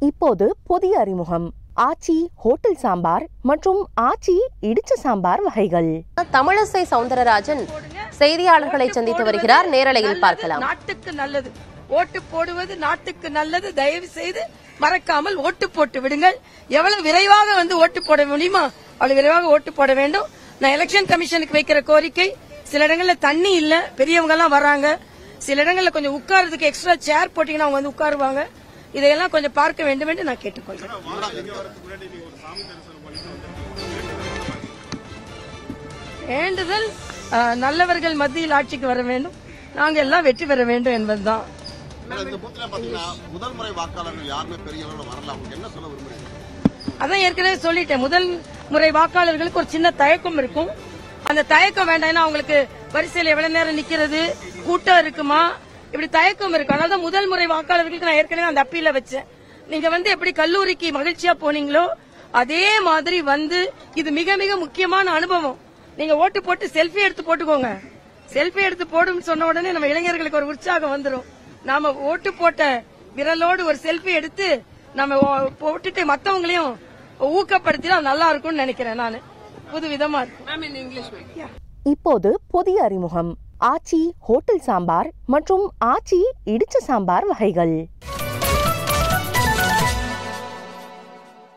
இப்போது புதிய அறிமுகம் ஆச்சி ஹோட்டல் சாம்பார் மற்றும் ஆச்சி இடிச்ச சாம்பார் வகைகள் தமிழிசை சவுந்தரராஜன் செய்தியாளர்களை சந்தித்து வருகிறார் நேரலையில் பார்க்கலாம் நாட்டுக்கு நல்லது ஓட்டு போடுவது நாட்டுக்கு நல்லது தயவு செய்து மறக்காமல் ஓட்டு போட்டு விடுங்கள் எவ்வளவு விரைவாக வந்து ஓட்டு போட முடியுமா அவ்வளவு விரைவாக ஓட்டு போட வேண்டும் நான் எலெக்ஷன் கமிஷனுக்கு வைக்கிற கோரிக்கை சில இடங்கள்ல தண்ணி இல்ல பெரியவங்க எல்லாம் வராங்க சில இடங்கள்ல கொஞ்சம் உட்கார்றதுக்கு எக்ஸ்ட்ரா சேர் போட்டீங்கன்னா அவங்க வந்து உட்காருவாங்க இதையெல்லாம் கொஞ்சம் பார்க்க வேண்டும் என்று நான் கேட்டுக்கொள்கிறேன் வேண்டுதல் அஹ், நல்லவர்கள் மத்தியில் ஆட்சிக்கு வர வேண்டும் நாங்க எல்லாம் வெற்றி பெற வேண்டும் என்பதுதான் மேடம், இந்த பூத்துல பாத்தீங்கன்னா முதல் முறை வாக்காளர்கள் யாருமே பெரிய அளவுல வரல அவங்க என்ன சொல்ல விரும்புறீங்க அதான் ஏற்கனவே சொல்லிட்டேன் முதல் முறை வாக்காளர்களுக்கு ஒரு சின்ன தயக்கம் இருக்கும் அந்த தயக்கம் வேண்டாம் ஏன்னா அவங்களுக்கு வரிசையில் எவ்வளவு நேரம் நிக்கிறது கூட்டம் இருக்குமா இப்படி தயக்கம் இருக்கு அதனால தான் முதல் முறை வாக்காளர்களுக்கு நான் ஏற்கனவே அந்த அப்பீல வச்சேன் நீங்க வந்து எப்படி கல்லூரிக்கு மகிழ்ச்சியா போனீங்களோ அதே மாதிரி வந்து இது மிக மிக முக்கியமான அனுபவம் நீங்க ஓட்டு போட்டு செல்ஃபி எடுத்து போட்டுக்கோங்க செல்ஃபி எடுத்து போடுன்னு சொன்ன உடனே நம்ம இளைஞர்களுக்கு ஒரு உற்சாகம் வந்துரும் நாம ஓட்டு போட்ட விரலோடு ஒரு செல்ஃபி எடுத்து நம்ம ஓ- போட்டுட்டு மத்தவங்களையும் ஊக்கப்படுத்தினா நல்லா இருக்கும்னு நினைக்கிறேன் நான் புது விதமா இருக்கும் இப்போது புதிய அறிமுகம் ஆச்சி ஹோட்டல் சாம்பார் மற்றும் ஆச்சி இடிச்ச சாம்பார் வகைகள்